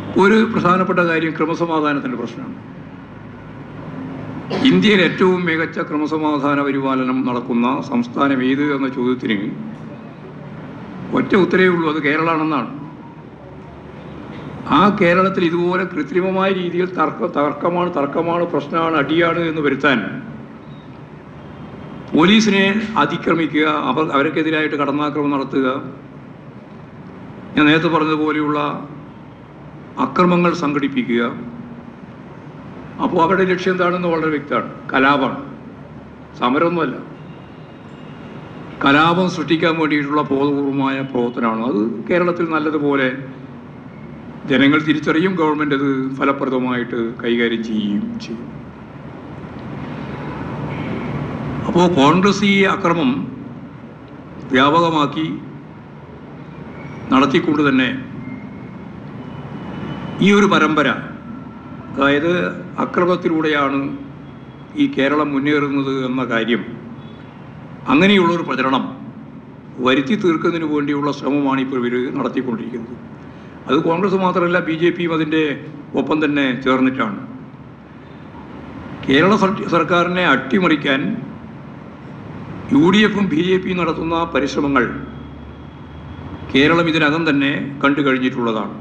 ഒരു പ്രധാനപ്പെട്ട കാര്യം ക്രമസമാധാനത്തിൻ്റെ പ്രശ്നമാണ് ഇന്ത്യയിൽ ഏറ്റവും മികച്ച ക്രമസമാധാന പരിപാലനം നടക്കുന്ന സംസ്ഥാനം ഏത് എന്ന ചോദ്യത്തിന് ഒറ്റ ഉത്തരവേ ഉള്ളൂ അത് കേരളമാണെന്നാണ് ആ കേരളത്തിൽ ഇതുപോലെ കൃത്രിമമായ രീതിയിൽ തർക്ക തർക്കമാണ് തർക്കമാണ് പ്രശ്നമാണ് അടിയാണ് എന്ന് വരുത്താൻ പോലീസിനെ അതിക്രമിക്കുക അവർ അവർക്കെതിരായിട്ട് കടന്നാക്രമണം നടത്തുക ഞാൻ നേരത്തെ പറഞ്ഞതുപോലെയുള്ള അക്രമങ്ങൾ സംഘടിപ്പിക്കുക അപ്പോൾ അവരുടെ ലക്ഷ്യം എന്താണെന്ന് വളരെ വ്യക്തമാണ് കലാപമാണ് സമരമൊന്നുമല്ല കലാപം സൃഷ്ടിക്കാൻ വേണ്ടിയിട്ടുള്ള ബോധപൂർവമായ പ്രവർത്തനമാണ് അത് കേരളത്തിൽ നല്ലതുപോലെ ജനങ്ങൾ തിരിച്ചറിയും ഗവൺമെൻറ് അത് ഫലപ്രദമായിട്ട് കൈകാര്യം ചെയ്യുകയും ചെയ്യും അപ്പോൾ കോൺഗ്രസ് ഈ അക്രമം വ്യാപകമാക്കി നടത്തിക്കൊണ്ട് തന്നെ ഈ ഒരു പരമ്പര അതായത് അക്രമത്തിലൂടെയാണ് ഈ കേരളം മുന്നേറുന്നത് എന്ന കാര്യം അങ്ങനെയുള്ളൊരു പ്രചരണം വരുത്തി തീർക്കുന്നതിന് വേണ്ടിയുള്ള ശ്രമമാണ് ഇപ്പോൾ ഇവർ നടത്തിക്കൊണ്ടിരിക്കുന്നത് അത് കോൺഗ്രസ് മാത്രമല്ല ബി ജെ പിയും അതിൻ്റെ ഒപ്പം തന്നെ ചേർന്നിട്ടാണ് കേരള സർ- സർക്കാരിനെ അട്ടിമറിക്കാൻ യു ഡി എഫും ബി ജെ പിയും നടത്തുന്ന പരിശ്രമങ്ങൾ കേരളം ഇതിനകം തന്നെ കണ്ടു കഴിഞ്ഞിട്ടുള്ളതാണ്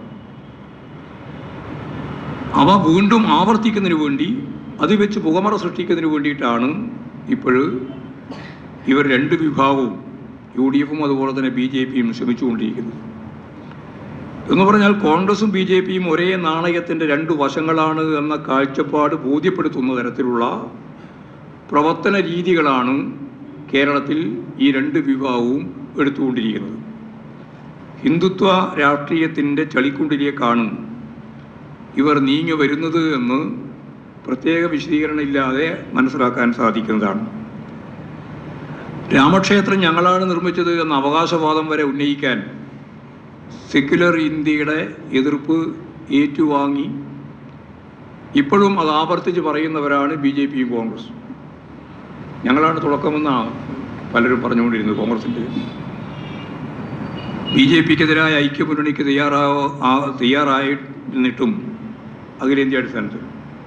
അവ വീണ്ടും ആവർത്തിക്കുന്നതിന് വേണ്ടി അത് വെച്ച് പുകമറ സൃഷ്ടിക്കുന്നതിന് വേണ്ടിയിട്ടാണ് ഇപ്പോൾ ഇവർ രണ്ട് വിഭാഗവും യു ഡി എഫും അതുപോലെ തന്നെ ബി ജെ പിയും ശ്രമിച്ചുകൊണ്ടിരിക്കുന്നത് എന്ന് പറഞ്ഞാൽ കോൺഗ്രസും ബി ജെ പിയും ഒരേ നാണയത്തിൻ്റെ രണ്ട് വശങ്ങളാണ് എന്ന കാഴ്ചപ്പാട് ബോധ്യപ്പെടുത്തുന്ന തരത്തിലുള്ള പ്രവർത്തന രീതികളാണ് കേരളത്തിൽ ഈ രണ്ട് വിഭാഗവും എടുത്തുകൊണ്ടിരിക്കുന്നത് ഹിന്ദുത്വ രാഷ്ട്രീയത്തിൻ്റെ ചളിക്കുണ്ടിലേക്കാണ് ഇവർ നീങ്ങി വരുന്നത് എന്ന് പ്രത്യേക വിശദീകരണം ഇല്ലാതെ മനസ്സിലാക്കാൻ സാധിക്കുന്നതാണ് രാമക്ഷേത്രം ഞങ്ങളാണ് നിർമ്മിച്ചത് എന്ന അവകാശവാദം വരെ ഉന്നയിക്കാൻ സെക്യുലർ ഇന്ത്യയുടെ എതിർപ്പ് ഏറ്റുവാങ്ങി ഇപ്പോഴും അത് ആവർത്തിച്ച് പറയുന്നവരാണ് ബി ജെ പിയും കോൺഗ്രസും ഞങ്ങളാണ് തുടക്കമെന്നാണ് പലരും പറഞ്ഞുകൊണ്ടിരുന്നത് കോൺഗ്രസിൻ്റെ ബി ജെ പിക്കെതിരായ ഐക്യമുന്നണിക്ക് തയ്യാറാവോ ആ തയ്യാറായിരുന്നിട്ടും അഖിലേന്ത്യാ അടിസ്ഥാനത്തിൽ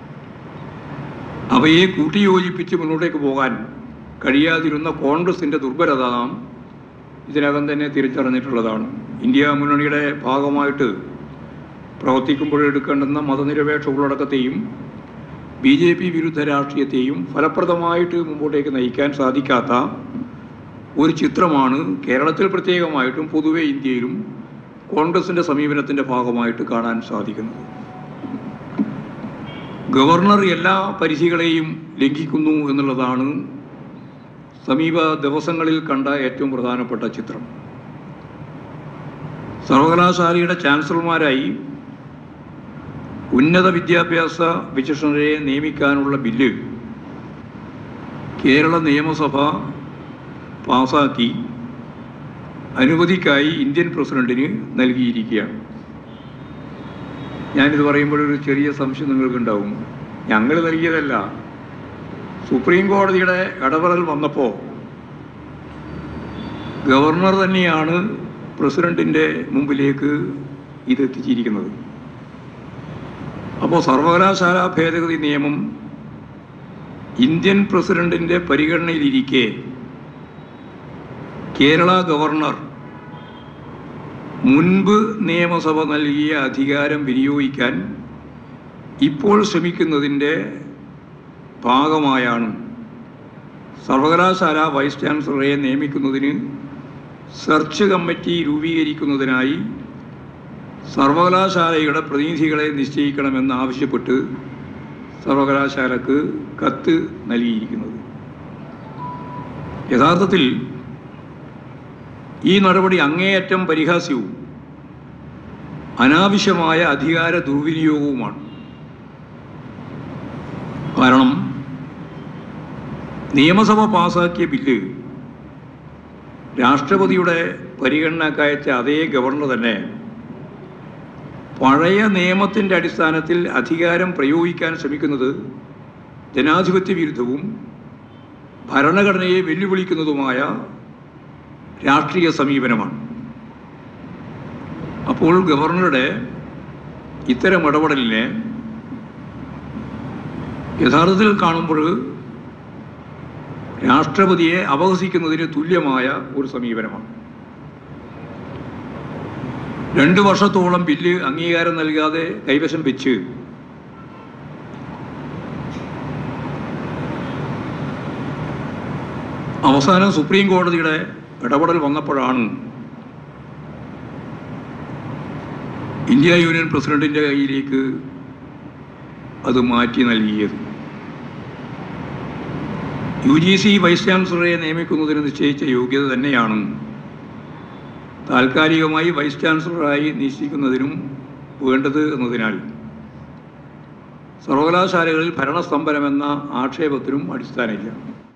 അവയെ കൂട്ടിയോജിപ്പിച്ച് മുന്നോട്ടേക്ക് പോകാൻ കഴിയാതിരുന്ന കോൺഗ്രസിൻ്റെ ദുർബലത നാം ഇതിനകം തന്നെ തിരിച്ചറിഞ്ഞിട്ടുള്ളതാണ് ഇന്ത്യ മുന്നണിയുടെ ഭാഗമായിട്ട് പ്രവർത്തിക്കുമ്പോൾ എടുക്കേണ്ടുന്ന മതനിരപേക്ഷ ഉള്ളടക്കത്തെയും ബി ജെ പി വിരുദ്ധ രാഷ്ട്രീയത്തെയും ഫലപ്രദമായിട്ട് മുമ്പോട്ടേക്ക് നയിക്കാൻ സാധിക്കാത്ത ഒരു ചിത്രമാണ് കേരളത്തിൽ പ്രത്യേകമായിട്ടും പൊതുവെ ഇന്ത്യയിലും കോൺഗ്രസിൻ്റെ സമീപനത്തിൻ്റെ ഭാഗമായിട്ട് കാണാൻ സാധിക്കുന്നത് ഗവർണർ എല്ലാ പരിധികളെയും ലംഘിക്കുന്നു എന്നുള്ളതാണ് സമീപ ദിവസങ്ങളിൽ കണ്ട ഏറ്റവും പ്രധാനപ്പെട്ട ചിത്രം സർവകലാശാലയുടെ ചാൻസലർമാരായി ഉന്നത വിദ്യാഭ്യാസ വിചക്ഷണരെ നിയമിക്കാനുള്ള ബില്ല് കേരള നിയമസഭ പാസാക്കി അനുമതിക്കായി ഇന്ത്യൻ പ്രസിഡന്റിന് നൽകിയിരിക്കുകയാണ് ഞാനിത് പറയുമ്പോൾ ഒരു ചെറിയ സംശയം നിങ്ങൾക്കുണ്ടാവും ഞങ്ങൾ നൽകിയതല്ല സുപ്രീം കോടതിയുടെ ഇടപെടൽ വന്നപ്പോൾ ഗവർണർ തന്നെയാണ് പ്രസിഡന്റിൻ്റെ മുമ്പിലേക്ക് ഇത് എത്തിച്ചിരിക്കുന്നത് അപ്പോൾ സർവകലാശാല ഭേദഗതി നിയമം ഇന്ത്യൻ പ്രസിഡന്റിൻ്റെ പരിഗണനയിലിരിക്കെ കേരള ഗവർണർ മുൻപ് നിയമസഭ നൽകിയ അധികാരം വിനിയോഗിക്കാൻ ഇപ്പോൾ ശ്രമിക്കുന്നതിൻ്റെ ഭാഗമായാണ് സർവകലാശാല വൈസ് ചാൻസലറെ നിയമിക്കുന്നതിന് സെർച്ച് കമ്മിറ്റി രൂപീകരിക്കുന്നതിനായി സർവകലാശാലയുടെ പ്രതിനിധികളെ നിശ്ചയിക്കണമെന്ന് ആവശ്യപ്പെട്ട് സർവകലാശാലക്ക് കത്ത് നൽകിയിരിക്കുന്നത് യഥാർത്ഥത്തിൽ ഈ നടപടി അങ്ങേയറ്റം പരിഹാസ്യവും അനാവശ്യമായ അധികാര ദുർവിനിയോഗവുമാണ് കാരണം നിയമസഭ പാസാക്കിയ ബില്ല് രാഷ്ട്രപതിയുടെ പരിഗണനക്കയച്ച അതേ ഗവർണർ തന്നെ പഴയ നിയമത്തിൻ്റെ അടിസ്ഥാനത്തിൽ അധികാരം പ്രയോഗിക്കാൻ ശ്രമിക്കുന്നത് ജനാധിപത്യ വിരുദ്ധവും ഭരണഘടനയെ വെല്ലുവിളിക്കുന്നതുമായ രാഷ്ട്രീയ സമീപനമാണ് അപ്പോൾ ഗവർണറുടെ ഇത്തരം ഇടപെടലിനെ യഥാർത്ഥത്തിൽ കാണുമ്പോൾ രാഷ്ട്രപതിയെ അപഹസിക്കുന്നതിന് തുല്യമായ ഒരു സമീപനമാണ് രണ്ട് വർഷത്തോളം ബില്ല് അംഗീകാരം നൽകാതെ കൈവശം വെച്ച് അവസാനം സുപ്രീം കോടതിയുടെ ഇടപെടൽ വന്നപ്പോഴാണ് ഇന്ത്യ യൂണിയൻ പ്രസിഡന്റിന്റെ കയ്യിലേക്ക് അത് മാറ്റി നൽകിയത് യു ജി സി വൈസ് ചാൻസലറെ നിയമിക്കുന്നതിന് നിശ്ചയിച്ച യോഗ്യത തന്നെയാണ് താൽക്കാലികമായി വൈസ് ചാൻസലറായി നിശ്ചയിക്കുന്നതിനും വേണ്ടത് എന്നതിനാൽ സർവകലാശാലകളിൽ ഭരണസ്തംഭനമെന്ന ആക്ഷേപത്തിനും അടിസ്ഥാനമില്ല